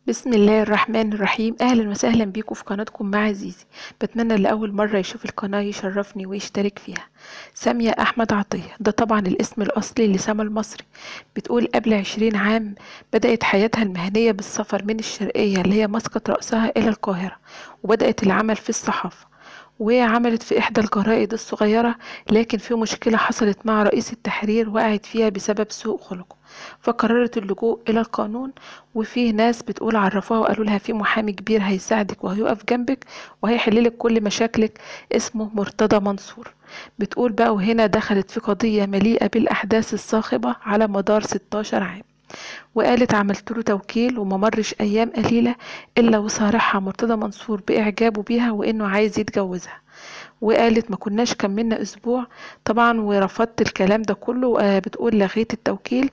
بسم الله الرحمن الرحيم اهلا وسهلا بيكم في قناتكم مع زيزي بتمنى اللي اول مره يشوف القناه يشرفني ويشترك فيها ساميه احمد عطيه ده طبعا الاسم الاصلي لسما المصري بتقول قبل عشرين عام بدات حياتها المهنيه بالسفر من الشرقيه اللي هي مسقط راسها الى القاهره وبدات العمل في الصحافه وعملت في إحدى الجرائد الصغيرة لكن في مشكلة حصلت مع رئيس التحرير وقعت فيها بسبب سوء خلقه فقررت اللجوء إلى القانون وفي ناس بتقول عرفوها وقالوا لها في محامي كبير هيساعدك وهيقف جنبك وهيحللك كل مشاكلك اسمه مرتضى منصور بتقول بقى وهنا دخلت في قضية مليئة بالأحداث الصاخبة على مدار 16 عام وقالت عملت له توكيل وما مرش ايام قليله الا وصارحها مرتضى منصور باعجابه بيها وانه عايز يتجوزها وقالت ما كناش كملنا اسبوع طبعا ورفضت الكلام ده كله آه، بتقول لغيت التوكيل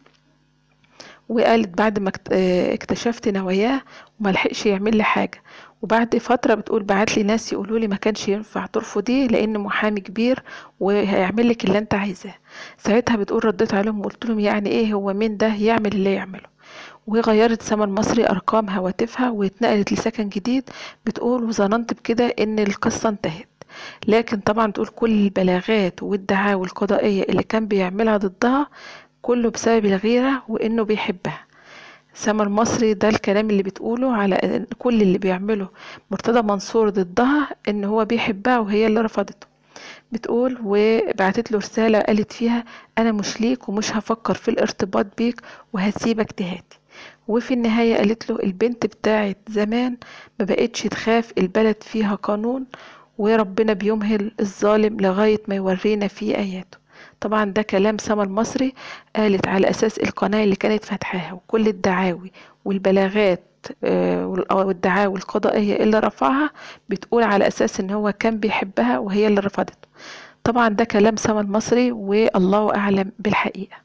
وقالت بعد ما آه، اكتشفت نواياه وما لحقش يعمل لي حاجه وبعد فترة بتقول بعت لي ناس يقولوا لي ما كانش ينفع ترفضيه لأن محامي كبير وهيعمل لك اللي أنت عايزاه ساعتها بتقول رديت عليهم وقلت لهم يعني إيه هو مين ده يعمل اللي يعمله وغيرت سما المصري أرقام هواتفها واتنقلت لسكن جديد بتقول وظننت بكده إن القصة انتهت لكن طبعا بتقول كل البلاغات والدعاوى القضائية اللي كان بيعملها ضدها كله بسبب الغيرة وإنه بيحبها سما المصري ده الكلام اللي بتقوله على كل اللي بيعمله مرتضى منصور ضدها ان هو بيحبها وهي اللي رفضته بتقول وبعتت له رسالة قالت فيها أنا مش ليك ومش هفكر في الارتباط بيك وهسيبك تهاتي وفي النهاية قالت له البنت بتاعت زمان ما بقتش تخاف البلد فيها قانون وربنا بيمهل الظالم لغاية ما يورينا فيه آياته طبعا ده كلام سما المصري قالت على أساس القناة اللي كانت فاتحاها وكل الدعاوي والبلاغات آه، والدعاوي القضائية اللي رفعها بتقول على أساس إن هو كان بيحبها وهي اللي رفضته طبعا ده كلام سما المصري والله أعلم بالحقيقة